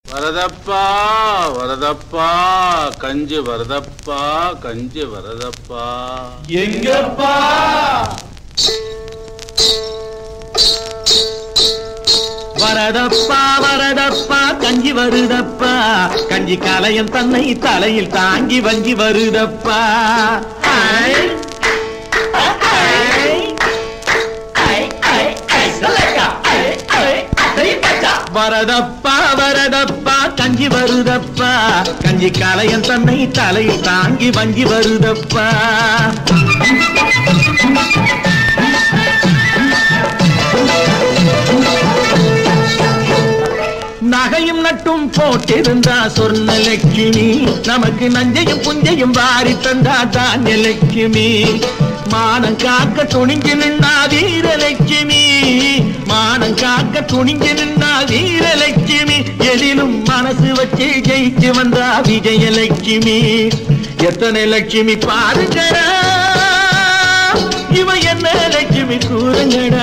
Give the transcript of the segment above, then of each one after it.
வரதப்பா வரதப்பா கஞ்சி வரதப்பா கஞ்சி வரதப்பா எங்கப்பா வரதப்பா வரதப்பா கஞ்சி வருதப்பா கஞ்சி கலையம் தன்னை தலையில் தாங்கி வஞ்சி வருதப்பா ஐ, ஐ, வரதப்பா வரதப்பா கஞ்சி வருதப்பா கஞ்சி கலையம் தன்னை தலையில் தாங்கி வஞ்சி வருதப்பா நகையும் நட்டும் போட்டிருந்தா சொர்ண லட்சுமி நமக்கு நஞ்சையும் புஞ்சையும் வாரி தந்தா தானிய லட்சுமி மானம் காக்க துணிஞ்சு நின்னா வீரலட்சுமி மானம் காக்க துணிஞ்சு நின்னா வீரலட்சுமி எதிலும் மனசு வச்சு ஜெயிச்சு வந்தா விஜயலட்சுமி எத்தனை லட்சுமி பாருங்கடா இவ என்ன லட்சுமி கூறுங்கடா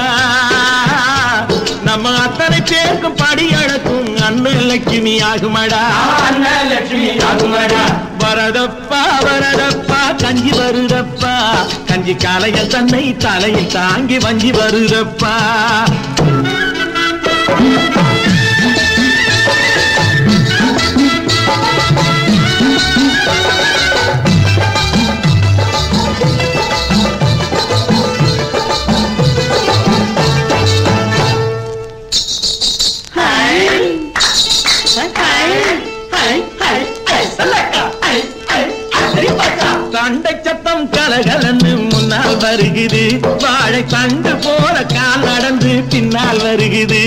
நம்ம அத்தனை பேருக்கும் படி அழக்கும் அண்ணன் லட்சுமி ஆகுமடா லட்சுமி ஆகுமடா வரதப்பா வரதப்பா கஞ்சி வருதப்பா கஞ்சி காலைய தன்னை தலையில் தாங்கி வஞ்சி வருதப்பா தண்டை சத்தம் கலகலன்னு முன்னால் வருகுது வாழை தண்டு போல கால் நடந்து பின்னால் வருகுது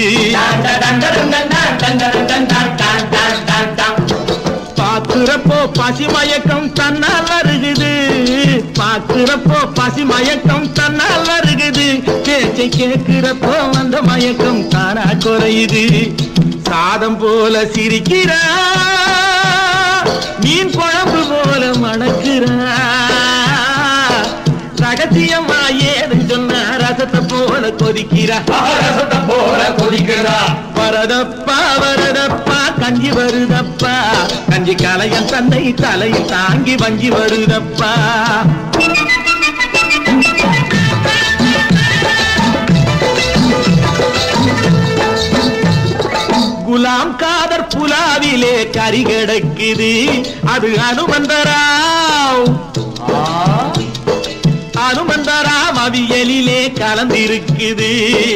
பாக்குறப்போ பசி மயக்கம் தன்னால் வருகுது பாக்குறப்போ பசி மயக்கம் தன்னால் வருகுது பேச்சை கேட்கிறப்போ அந்த மயக்கம் தானா குறையுது சாதம் போல சிரிக்கிறா மீன் குழம்பு போல மணக்கிறா ரகசியமா ஏது சொன்ன ரசத்தை போல கொதிக்கிறா போல கொதிக்கிறா வரதப்பா வரதப்பா கஞ்சி வருதப்பா கஞ்சி கலையன் தன்னை தலையில் தாங்கி வஞ்சி வருதப்பா குலாம் காதர் புலாவிலே கறி கிடக்குது அது அனுமந்தராவ் அனுமந்தராவ் அவியலிலே கலந்திருக்குது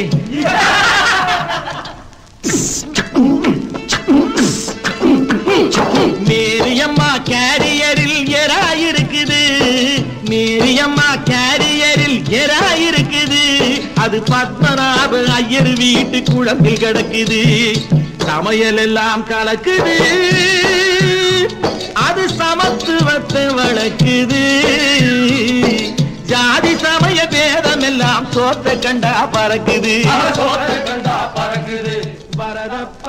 மேரியம்மா கேரியரில் எராயிருக்குது மேரியம்மா கேரியரில் எராயிருக்குது அது பத்மநாப ஐயர் வீட்டு குளத்தில் கிடக்குது சமையல் எல்லாம் கலக்குது அது சமத்துவத்தை வளர்க்குது ஜாதி சமய பேதம் எல்லாம் சோத்த கண்டா பறக்குது கண்டா பறக்குது வரதப்ப